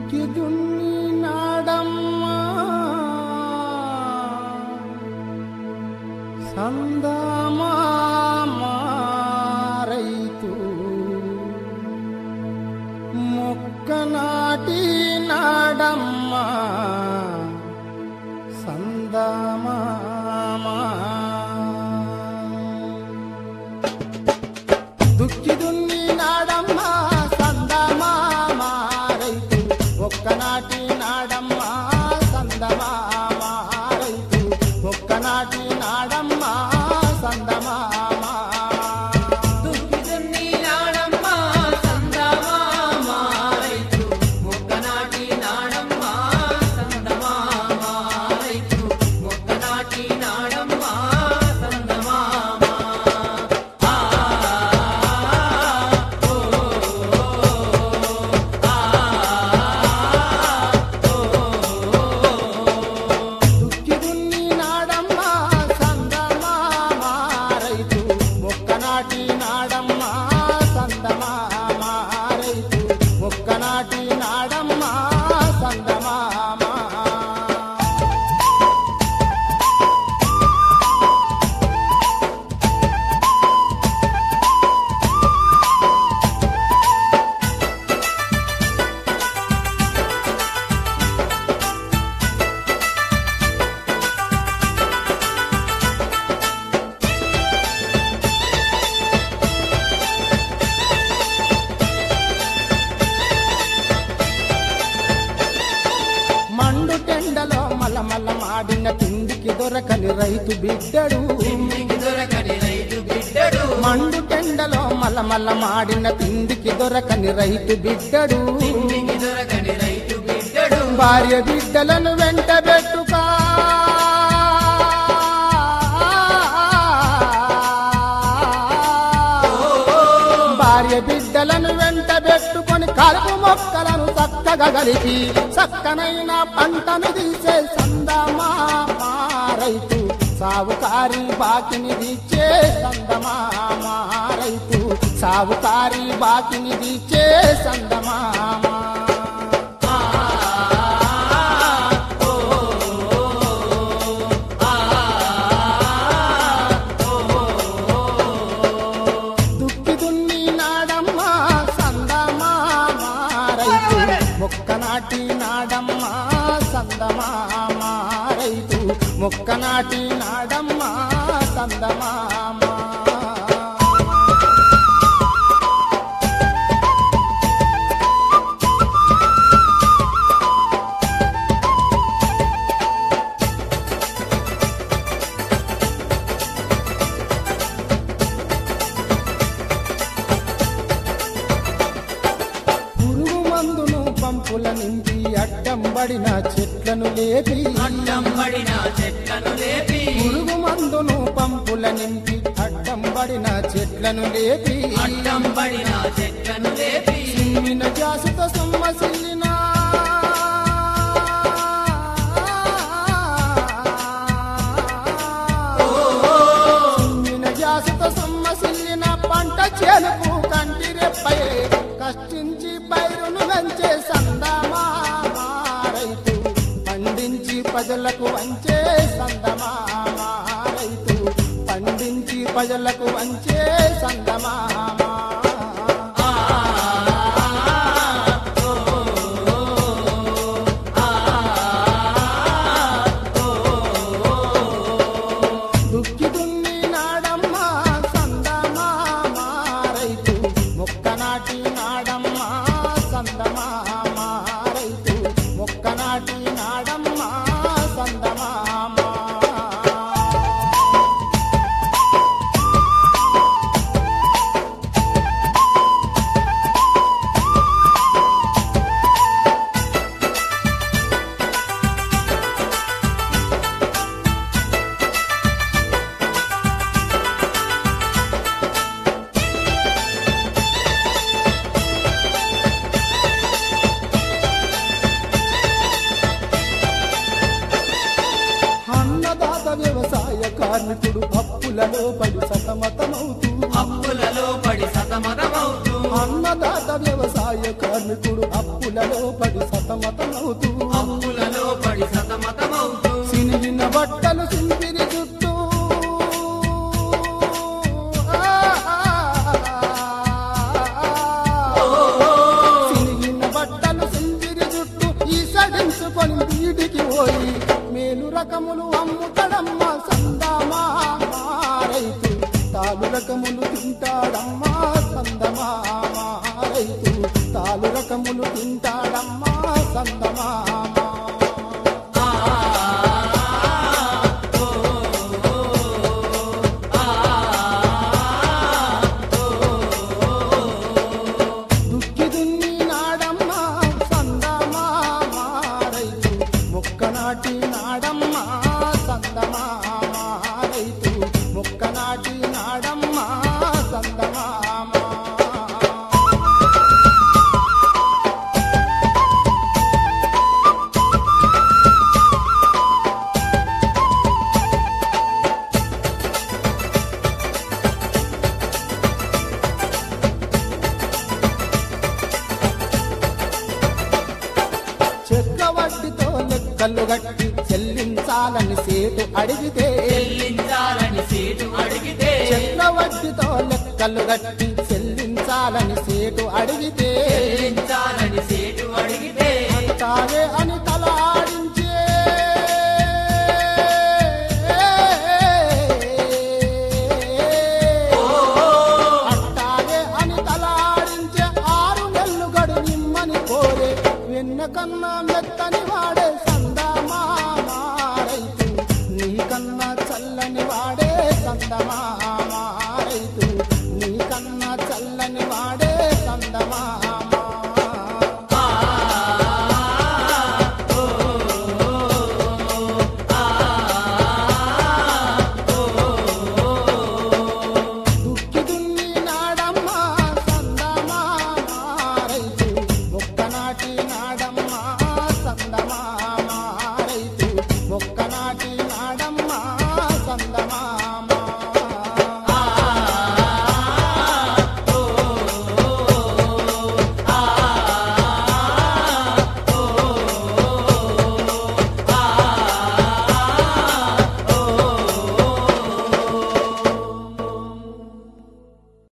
దుక్కి దున్ని నాడమ్మా సందమామా రైతు మొక్క నాటి నాడమ్మా సందమామా దుక్కి దున్ని నాడమ్మా సందమామా రైతు ఒక్కనాటి నాడమ్మా సందమామా రైతు ఒక్కనాటి నాడమ్మా సందమామా దుక్కిదున్ని నాడమ్మా సందమామా రైతు మొక్కనాటి నాడమ్మా సందమామా రైతు మొక్కనాటి నాడమ్మా సందమామా ఆ ఓ ఆ దుక్కి దున్ని నాడమ్మా సందమామా రైతు ఒక్కనాటి నాడమ్మా సందమామా రైతు ఒక్కనాటి నాడమ్మా సందమామా మండు టెండలో మలమల మాడిన తిండికి దొరకని రైతు బిడ్డడు ఇంటికి దొరకని రైతు బిడ్డడు మండు టెండలో మలమల మాడిన తిండికి దొరకని రైతు బిడ్డడు ఇంటికి దొరకని రైతు బిడ్డడు భార్య బిడ్డలను వెంట పెట్టుకా భార్య బిడ్డలను వెంట పెట్టుకొని కలుపు మొక్కలను చక్కగా కలిపి చక్కనైన పంటను తీసే సందమా రైతు సావుకారి బాకిని తీర్చే సందమా రైతు సావుకారి బాకిని తీర్చే సందమామా దుక్కి దున్ని నాడమ్మా సందమామా రైతు మొక్క నాటి నాడమ్మా సందమామా రైతు మొక్క నాటి నాడమ్మా సందమామా పురుగు మందును పంపుల నింపి అడ్డం పడిన చెట్లను లేపి అడ్డం పడిన చెట్లను లేపి పురుగు మందును పంపుల నింపి అడ్డం పడిన చెట్లను లేపి అడ్డం పడిన చెట్లను లేపి సిమ్మిన జాసుతో సొమ్మసిల్లిన సిమ్మిన జాసుతో సొమ్మసిల్లిన పంట చేనుకు కంటి రెప్పై కష్టించి పైరును వెంచే సందమా రైతు పండించి ప్రజలకు వంచే సందమా రైతు పండించి ప్రజలకు వంచే సందమామా దుక్కి దున్ని నాడమ్మా సందమామా రైతు మొక్క నాటి నాడమ్మా సందమామా రైతు మొక్క నాటి నాడమ్మా సందమామా అన్నదాత వ్యవసాయ కార్మికుడు అప్పులలో పడి సతమతమవుతూ అప్పులలో పడి సతమతమవుతూ అన్నదాత వ్యవసాయ కార్మికుడు అప్పులలో పడి సతమతమవుతూ అప్పులలో పడి సతమతమవుతూ సినిగిన బట్టలు సింపిరి చుట్టూ సినిగిన బట్టలు సింపిరి చుట్టూ ఈ సడించుకొని వీటికి పోయి మేలు రకములు అమ్ముతాడమ్మా సందమా రైతు తాలు రకములు తింటాడమ్మా సందమా రైతు తాలు రకములు తింటాడమ్మా సందమా దుక్కి దున్ని నాడమ్మ సందమా రైతు మొక్క నాటి నాడమ్మ సందమా రైతు మొక్క నాటి నాడమ్మ సందమా చక్రవడ్డీతో లెక్కలు గట్టి చెల్లించాలని సేటు అడిగితే చెల్లించాలని సీటు అడిగితే చక్రవడ్డీతో లెక్కలు గట్టి చెల్లించాలని సేటు అడిగితే చెల్లించాలని సీటు అడిగితే తాగే అని తలాడించే అట్టాగే అని తలాడించే ఆరు నెల్లు గడు నిమ్మని కోరే వెన్న కన్నా మెత్తని వాడే సందమా రైతు నీకన్నా చల్లని వాడే సందమా